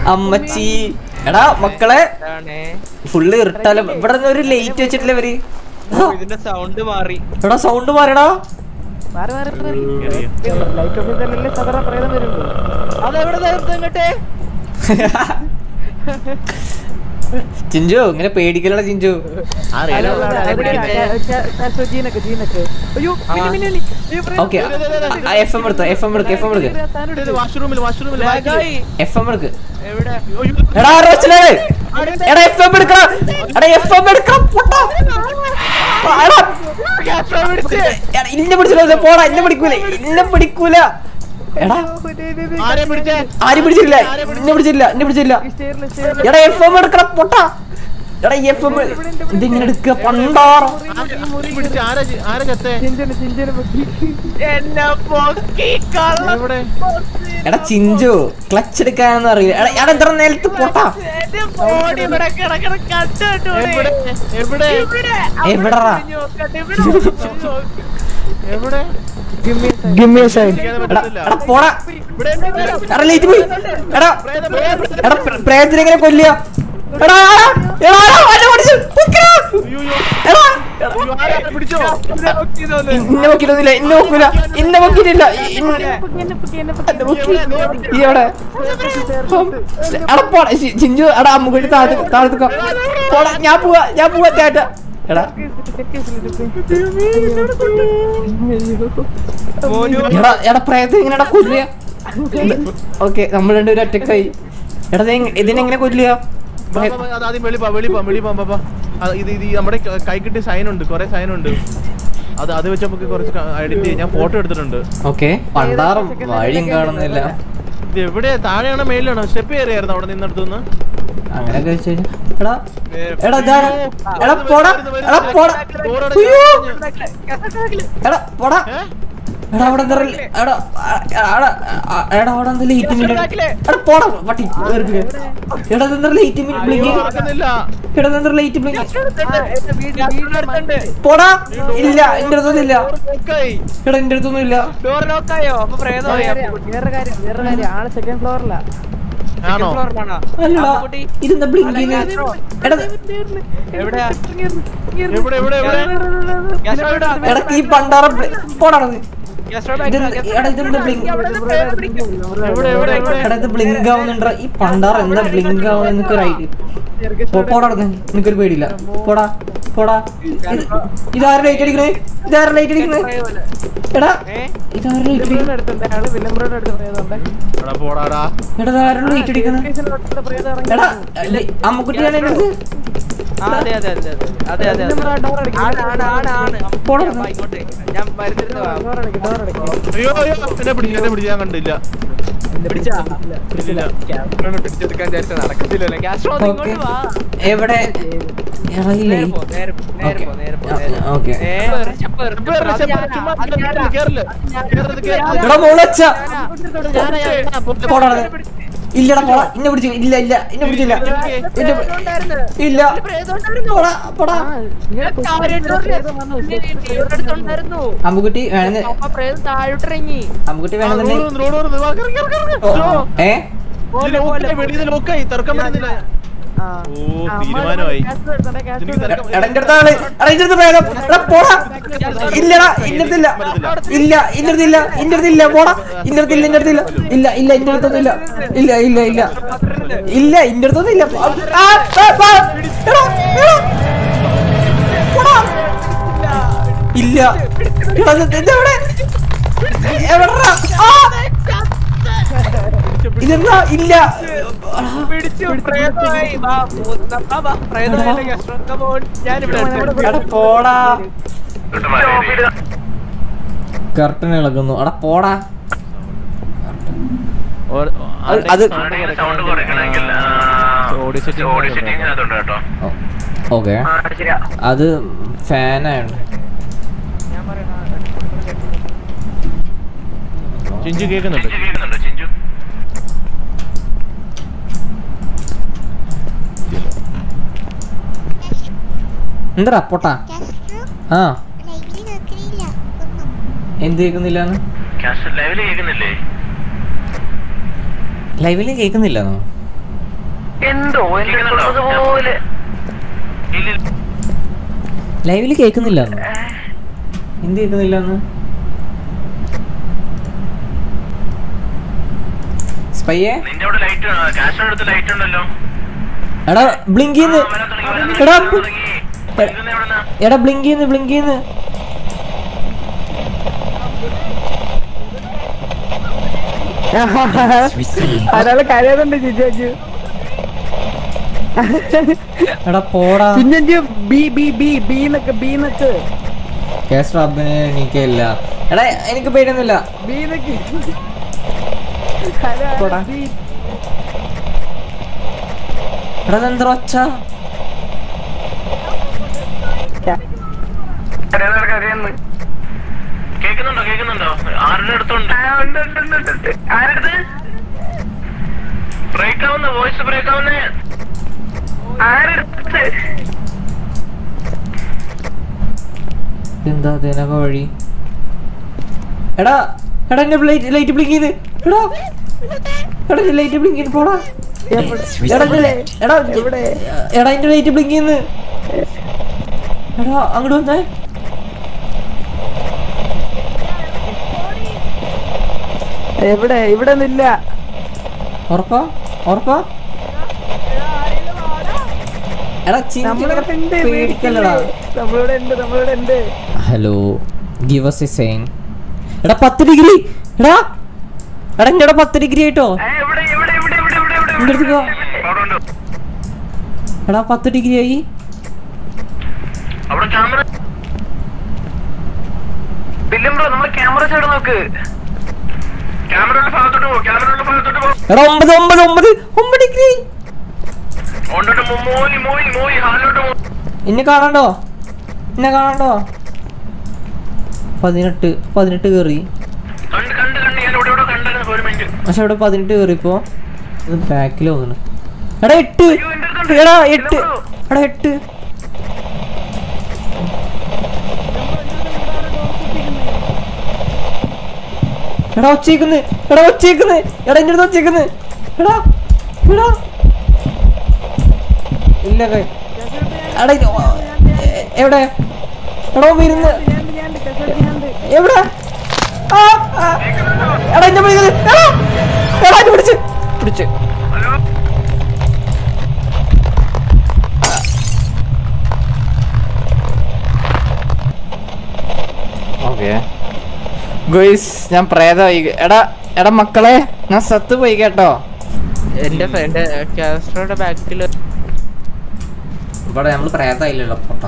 അമ്മച്ചി എടാ മക്കളെ ഇതാണേ. ഫുള്ള് ഇരുട്ടാലും ഇവിടെ നിന്ന് ഒരു ലൈറ്റ് വെച്ചിട്ടില്ല ഇവര് ഓ, ഇതിന്റെ സൗണ്ട് മാറി എടാ സൗണ്ട് മാറടാ മാറി മാറി ലൈറ്റ് ഓഫ് ചെയ്താലല്ലേ സാധാരണ പ്രേതം വരുള്ളൂ അതെവിടെ തീർത്ത് ഇങ്ങോട്ടേ ചിഞ്ചു ഇങ്ങനെ പേടിക്കലടാ ചിഞ്ചു ജീനക്ക് ജീനക്ക് അയ്യോ മിന്നി, മിന്നി, മിന്നി. അയ്യോ, പ്രേതം. ഓക്കെ എഫ് എം എടുത്തോ എഫ് എം എടുക്ക് എഫ് എം എടുക്ക് താനോട് വാഷ്റൂമിൽ വാഷ്റൂമിൽ ലാഗായി. എഫ് എം എടുക്ക് എവിടെ എടാ റോച്ചിലേ എടാ എഫ് എം എടുക്കടാ എടാ എഫ് എം എടുക്കണം പൊട്ടാ എടാ എടാ, ഇന്നെ പിടിച്ചില്ല പോടാ ഇന്നെ പിടിക്കൂല ഇന്നെ പിടിക്കൂല എടാ ആരെ പിടിച്ചേ ആരും പിടിച്ചില്ല ഇന്നെ പിടിച്ചില്ല ഇന്നെ പിടിച്ചില്ല സ്റ്റേറില് സ്റ്റേറില് എടാ എഫ് എം എടുക്കണം പൊട്ടാ എടാ എഫ് എം ഇതിങ്ങനെ എടുക്കുക പണ്ടാറോ പിടിച്ച് ആരാ ആരാ ചത്തേ ചിഞ്ചന് ചിഞ്ചന് പൊട്ടി എന്നെ പൊക്കി കള്ള എവിടെ എടാ ചിഞ്ചു ക്ലച്ച് എടുക്കാനൊന്നും അറിയില്ല എടാ എടാ ഇത്ര നേരത്ത് പൊട്ടാ എന്റെ ബോഡി ഇവിടെ കിടക്കണ എവിടെ കണ്ടോട്ടൂടെ എവിടെ എവിടെടാ എവിടെ ഗിമ്മി സൈൻ ഇരിക്കാതെ എടാ പറ്റത്തില്ല. എടാ പോടാ ഇവിടെ ഉണ്ട്, ഇവിടെ ഉണ്ട്. എടാ ലൈറ്റ് പോയി എടാ പ്രേതം, പ്രേതം, പ്രേതം. എടാ പ്ര- പ്രേതത്തിനെ എങ്ങനെ കൊല്ലുക എടാ എടാ, എടാ, എടാ, എന്നെ പിടിച്ച് പൊക്കിടാ. അയ്യോ, അയ്യോ. എടാ അയ്യോ, ആരാ പിടിച്ചോ ഇന്നെ നോക്കിയിട്ടൊന്നുമില്ല ഇന്നെ നോക്കൂല ഇന്നെ നോക്കിയിട്ടില്ല ഇന്നെ എന്നെ നോക്കി. ഈ എവിടെ ഉം. എടാ പോടാ ചി- ചിഞ്ചു എടാ അമ്മുകൂടി താഴത്ത് താഴത്ത് പോടാ ഞാൻ പോവാ ഞാൻ പോവാ ചേട്ടാ എടാ എടാ എടാ പ്രേതം എങ്ങനെയാ കൊല്ലുക ഓക്കെ നമ്മൾ രണ്ടുപേരും ഒറ്റക്കായി എടാ ഇത് എങ്ങ- ഇതിനെങ്ങനെ കൊല്ലുക ബാ, ബാ, ബാ, അത് ആദ്യം വെളി പോ വെളി പോ വെളി പോ ബാ, ബാ. ആ, ഇത് ഇത് ഈ നമ്മുടെ ക- കൈ കിട്ടിയ സൈൻ ഉണ്ട് കുറെ സൈൻ ഉണ്ട് അത് അത് വെച്ച് നമുക്ക് കുറച്ച് എഡിറ്റ് ചെയ്യാം ഞാൻ ഫോട്ടോ എടുത്തിട്ടുണ്ട് ഓക്കെ പണ്ടാറും വഴിയും കാണുന്നില്ല ഇത് എവിടെ താഴെയാണോ മേളിലാണോ സ്റ്റെപ്പ് കയറിയായിരുന്നു അവിടെ നിന്നെടുത്തുനിന്ന് അങ്ങനെയൊക്കെ വെച്ച് കഴിഞ്ഞാ എടാ എടാ ഇതാണ് എടാ പോടാ എടാ പോടാ അയ്യോ എടാ പോടാ എടാ അവിടെ എന്താ റിൽ- എടാ ആ, എടാ ആ, എടാ അവിടെ എന്താ ലൈറ്റ് മിന്നൽ എടാ പോടാ പട്ടി വേർപ്പില്. എടാ എന്താ ലൈറ്റ് ബ്ലിങ്ക് നടക്കുന്നില്ല എടാ എന്താ ലൈറ്റ് ബ്ലിങ്ക് പോടാ ഇല്ല എന്റെ അടുത്തൊന്നും ഇല്ല ഓക്കായി. എടാ എന്റെ അടുത്തൊന്നും ഇല്ല ഡോർ ലോക്കായോ അപ്പൊ പ്രേതമായി വേറെ കാര്യം വേറെ കാര്യം ആള് സെക്കൻഡ് ഫ്ലോറിലാ ആണോ ഫ്ലോറിലാണോ അല്ല ഇതെന്താ ബ്ലിങ്കിങ് എടാ എവിടെയാ എവിടെ എവിടെ എവിടെ ഗ്യാസ് സ്റ്റോവ് ഇടാ. എടാ ഈ പണ്ടാറ ബ്ലി- പോടാ അവിടുന്ന്. ഗ്യാസ് സ്റ്റോവ് ഇത് ഇടാ. ഗ്യാസ് എടാ ഇതെന്താ ബ്ലിങ്ക് എവിടെ എവിടെ എവിടെ എടാ ഇത് ബ്ലിങ്ക് ആവുന്നുണ്ട ഈ പണ്ടാറ എന്താ ബ്ലിങ്ക് ആവുന്ന എനിക്ക് ഒരു ഐഡിയ പോടാ എനിക്കൊരു പേടിയില്ല പോടാ പോടാ ഇത് ഇതാരും ലൈറ്റ് അടിക്കണേ ഇതാരും ലൈറ്റ് അടിക്കണേ എടാ ഏ? ഇതാരും ലൈറ്റ് അടിക്കണേ അടുത്തുണ്ട് ആള് വില്ലംബ്രോഡ് അടുത്ത് പ്രേതമുണ്ട് എടാ പോടാടാ എടാ ഇതാരും ലൈറ്റ് അടിക്കണേ അടുത്ത പ്രേതം ഇറങ്ങി എടാ ലൈ- അമ്മുക്കുട്ടിയാണ് എൻ്റെ അടുത്ത് ആ, അതെ അതെ അതെ അതെ അതെ അതെ അതെ ഡോർ അടയ്ക്കും ആണ് ആണ് ആണ് ആണ് പോടാ. വാ, ഇങ്ങോട്ട് ഞാൻ വരുന്നിരുന്നതാ ഡോർ അടയ്ക്കും ഡോർ അടയ്ക്കും അയ്യോ അയ്യോ എന്നെ പിടിച്ചു എന്നെ പിടിച്ചു ഞാൻ കണ്ടില്ല പിടിച്ചാ പിടിച്ചില്ല ക്യാമറ പിടിച്ചെടുക്കാൻ വിചാരിച്ച നടക്കത്തില്ലല്ലോ ഗ്യാസ് സ്റ്റോവ് ഓക്കെ ഇങ്ങോട്ട് വാ എവിടെ എടാ ഈ നേരെ പോ ലൈറ്റ് നേരെ പോ, നേരെ പോ നേരെ പോ ആ, നേരെ പോ. ഓക്കെ. ഏ, സ്റ്റെപ്പ് കേറ്, സ്റ്റെപ്പ് കേറ്. അത് ചുമ്മാ ഞാനാ, ചുമ്മാ അത് ഞാനാ. കേറില്ല കേറരുത് കേറരുത് എടാ മോളച്ച ഞാനാ, ഞാനാ, പോ- പോടാ അവിടുന്ന്. ഇല്ലടാ പോടാ ഇന്നെ പിടിച്ചു ഇല്ല ഇല്ല ഇന്നെ പിടിച്ചില്ല ഇന്നെ പി- ഇല്ല പോടാ പോടാ ഉണ്ടായിരുന്നു അമ്മുക്കുട്ടി വേണമെന്ന് അപ്പൊ പ്രേതം താഴോട്ടിറങ്ങി അമ്മുക്കുട്ടി ആ, വേണമെന്നുണ്ടെങ്കിൽ റോഡ് വന്ന്, റോഡ് വന്ന്, വാ, കേറ്, കേറ്, കേറ്, ഓ, കേറ്. ഏ ഇത് ലോക്കായി, വെളിയിൽ നിന്ന് ലോക്കായി, തുറക്കാൻ പറ്റുന്നില്ല. ഓ, തീരുമാനമായി. എനിക്ക് തിരക്കാൻ- എടാ എന്റെ അടുത്താണ് എടാ എന്റെ അടുത്ത് വേഗം എടാ പോടാ ഇല്ലടാ ഇന്റെ അടുത്തില്ല ഇല്ല ഇന്റെ അടുത്തില്ല ഇന്റെ അടുത്തില്ല പോടാ ഇന്റെ അടുത്തില്ല ഇന്റെ അടുത്തില്ല ഇല്ല ഇല്ല ഇന്റെ അടുത്തൊന്നും ഇല്ല ഇല്ല ഇല്ല ഇല്ല ഇല്ല ഇന്റെ അടുത്തൊന്നും ഇല്ല ആ, ആ, ആ, എടാ, എടാ. പോടാ. ഇല്ല എടാ ഇത് ഇതെവിടെ എവിടെടാ? ആ. ഇതെന്താ ഇല്ല പിടിച്ചു പ്രേതമായി വാ മൂന്നപ്പ വാ പ്രേതമായില്ല ഗ്യാസ് സ്റ്റോവ് come on. ഞാനിവിടെ ഉണ്ട്. എടാ പോടാ കർട്ടൻ ഇളകുന്നു എടാ പോടാ ഓ- അത് അത് സൗണ്ട് കുറയ്ക്കണമെങ്കിൽ ഓഡിയോ സെറ്റിംഗ് ഓഡിയോ സെറ്റിംഗ് അതുണ്ട് കേട്ടോ ഓക്കെ അത് ഫാനാണ് ചിഞ്ചു കേൾക്കുന്നുണ്ട് ചിഞ്ചു കേൾക്കുന്നുണ്ടോ ചിഞ്ചു എന്താ പൊട്ടാ കാസ്ട്രോ ആ ലൈവില് കേൾക്കണില്ല ഒന്നും എന്ത് കേൾക്കുന്നില്ലാന്ന് ക്യാഷ് ലൈവില് കേൾക്കുന്നില്ലേ ലൈവില് കേൾക്കുന്നില്ലെന്നോ എന്തോ പോലെ ലൈവില് കേൾക്കുന്നില്ല എന്ത് കേൾക്കുന്നില്ല എന്ന് സ്പയ്യെ നിന്റെ അവിടെ ലൈറ്റ് കാശിന്റെ അടുത്ത് ലൈറ്റ് ഉണ്ടല്ലോ എടാ ബ്ലിങ്ക് ചെയ്യുന്നു ആ, വരാൻ തുടങ്ങി, വരാൻ എടാ തുടങ്ങി, വരാൻ തുടങ്ങി. ഇതെന്താ ഇവിടുന്ന്? എടാ ബ്ലിങ്ക് ചെയ്യുന്നു ബ്ലിങ്ക് ചെയ്യുന്നു ഒരാള് കരയുന്നുണ്ട് ചിഞ്ചു എടാ പോടാ Chinchu B B B B നക്ക് ബി നക്ക് കേസ് റബ്ബിന് എനിക്കില്ല എടാ എനിക്ക് പേടിയൊന്നുമില്ല ബി നക്ക് പോടാ. എടാ എന്താ ഒച്ച കേക്കുന്നുണ്ടോ കേക്കുന്നുണ്ടോ ആരുടെ അടുത്തുണ്ട് ആരുടെ ബ്രേക്ക് ആവുന്ന വോയിസ് ബ്രേക്ക് ആവുന്നേ ആരടുത്ത് എന്താ ദിനക വഴി എടാ എടാ എന്റെ ലൈറ്റ് ലൈറ്റ് ബ്ലിങ്ക് ചെയ്ത് എടാ എടാ ലൈറ്റ് ബ്ലിങ്ക് ചെയ്ത് പോടാ എടാ എന്റെ ലൈ- എടാ എവിടെ? എടാ എന്റെ ലൈറ്റ് ബ്ലിങ്ക് ചെയ്യുന്നു എടാ അങ്ങോട്ട് വന്നേ എവിടെ ഇവിടെ നില്ല ഉറപ്പാ ഉറപ്പാ എടാ നമ്മളിവിടെ ഉണ്ട് ചിന്ത പേടിക്കല്ലടാ നമ്മളിവിടെ ഉണ്ട് നമ്മളിവിടെ ഉണ്ട് hello give us a saying എടാ പത്ത് ഡിഗ്രി എടാ എടാ എന്റെ പത്ത് ഡിഗ്രി ആയിട്ടോ എവിടെ എവിടെ എവിടെ എവിടെ എവിടെ എവിടെ ഇന്റെ അടുത്ത് പോ. അവിടെ ഉണ്ട് എടാ പത്ത് ഡിഗ്രി ആയി അവിടെ ക്യാമറ ബില്ലും ബ്രോ നമ്മള് ക്യാമറ സൈഡ് നോക്ക് ക്യാമറയുടെ ഭാഗത്തോട്ട് പോ ക്യാമറയുടെ ഭാഗത്തോട്ട് പോ എടാ ഒമ്പത് ഒമ്പത് ഒമ്പത് ഒമ്പത് ഡിഗ്രി ഓണ്ടോട്ട് മൂവി മൂവി മൂവി ഹാലോട്ട് പോ എന്നെ കാണാണ്ടോ എന്നെ കാണാണ്ടോ പതിനെട്ട് പതിനെട്ട് കയറി കണ്ട് കണ്ട് കണ്ട് ഞാൻ ഇവിടെ ഇവിടെ കണ്ടായിരുന്നു ഒരു മിനിറ്റ് പക്ഷെ ഇവിടെ പതിനെട്ട് കയറിയപ്പോ ഇത് ബാക്കിൽ തോന്നുന്നു എടാ എട്ട് അയ്യോ, എൻ്റെ അടുത്തുണ്ട്. എടാ എട്ട് ഇല്ലല്ലോ. എടാ എട്ട് എടാ ഒച്ചേക്കുന്ന് എടാ ഒച്ചേക്കുന്ന് എടാ എന്റെ അടുത്ത് ഒച്ചേക്കുന്ന് എടാ എടാ ഇല്ല കൈ എടാ ഇത് ഓ- എ- എവിടെ എടാ വരുന്ന് എവിടെ ആ, ആ. എടാ എന്നെ വിളിക്കുന്നത് എടാ എടാ എന്നെ പിടിച്ച് പിടിച്ച് ഹലോ ഓക്കെ ഗോയ്സ് ഞാൻ പ്രേതമായി എടാ എടാ മക്കളെ ഞാൻ സത്ത് പോയി കേട്ടോ എന്റെ എന്റെ കാസ്ട്രോയുടെ ബാക്കില് ഇവിടെ നമ്മൾ പ്രേതമായില്ലല്ലോ പൊട്ട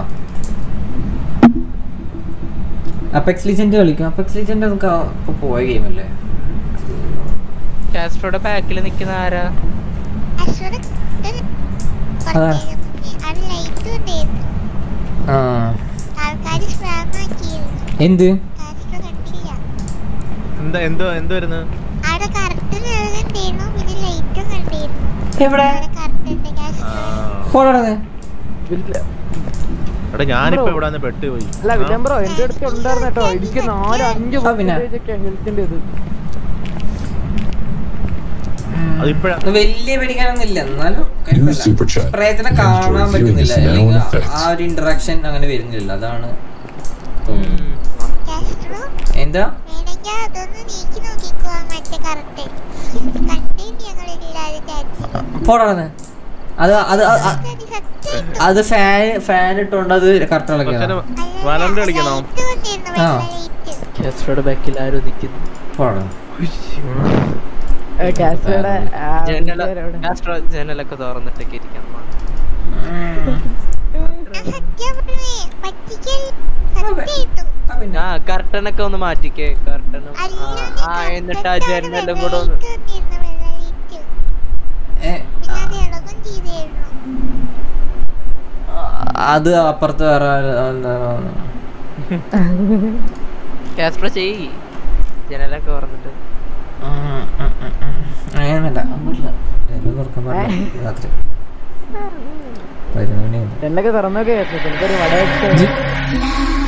അപ്പെക്സ് ലീജൻഡ് കളിക്കും അപ്പെക്സ് ലീജൻഡ് നമുക്ക് ഇപ്പൊ പോയ ഗെയിമല്ലേ കാസ്ട്രോയുടെ ബാക്കിൽ നിക്കുന്ന ആരാ അശ്വര അതാ. അത് ലൈറ്റ് ഉണ്ടായിരുന്നു ആ ആൾക്കാർ സ്പാം ആക്കിയിരുന്നു എന്ത് കാസ്റ്റർ കണ്ടില്ല എന്താ എന്തോ എന്തോ വരുന്നത് അവിടെ കറക്റ്റ് നിഴലുണ്ടായിരുന്നു പിന്നെ ലൈറ്റും കണ്ടിരുന്നു എവിടെ അവിടെ കറക്റ്റ് ഉണ്ട് കാസ്റ്റർ പോടേ എടാ ഞാനിപ്പോ ഇവിടെ വന്ന് പെട്ടുപോയി അല്ല വിജംബ്രോ എന്റെ അടുത്ത് ഉണ്ടായിരുന്നു കേട്ടോ എനിക്ക് നാല് അഞ്ച് ആ, പിന്നെ. ഹെൽത്തിന്റെ ഇത് അതിപ്പോഴാ വലിയ പേടിക്കാനൊന്നും ഇല്ല എന്നാലും New super chat. പ്രേതനെ കാണാൻ Android viewing പറ്റുന്നില്ല is now in അല്ലെങ്കിൽ effect. ആ ഒരു ഇന്ററാക്ഷൻ അങ്ങനെ വരുന്നില്ല അതാണ് തോന്നുന്നു. കാസ്റ്ററോ എന്താ വേണമെങ്കിൽ അതൊന്ന് നീക്കി നോക്കിക്കോ ആ മറ്റേ കറക്റ്റ് കണ്ടിട്ട് ഞങ്ങൾ എല്ലാവരും ചാറ്റ് പോടാ അത് അത് അത് അത് സത്യം അത് ഫാൻ ഫാൻ ഇട്ടോണ്ട് അത് കറക്റ്റ് കളിക്കണം വലണ്ട് കളിക്കണോ ലൈറ്റ് വന്നിരുന്നു ആ. വെള്ള ലൈറ്റ് കാസ്ട്രോയുടെ ബാക്കിൽ ആരോ നിക്കുന്നു പോടാ കാസ്റ്ററുടെ ജനല കാസ്ട്രോ ജനലൊക്കെ തുറന്നിട്ടൊക്കെ ഇരിക്കണം ഞാൻ സത്യം പറഞ്ഞേ പറ്റിക്കൽ സത്യായിട്ടും ആ കർട്ടനൊക്കെ ഒന്ന് മാറ്റിക്കേ കർട്ടനും ആ എന്നിട്ട് ആ ജനലും കൂടെ ഒന്ന് ഏ, അത് അപ്പുറത്ത് വേറെ എന്താ കാസ്ട്രോ ചെയ്യ് ജനലൊക്കെ തുറന്നിട്ട് അങ്ങനെയല്ല ഒന്നുമില്ല എല്ലാം തുറക്കാൻ പാടില്ല രാത്രി പതിനൊന്ന് മണിയായി എന്നൊക്കെ തുറന്നൊക്കെ എനിക്കൊരു വട വെച്ച്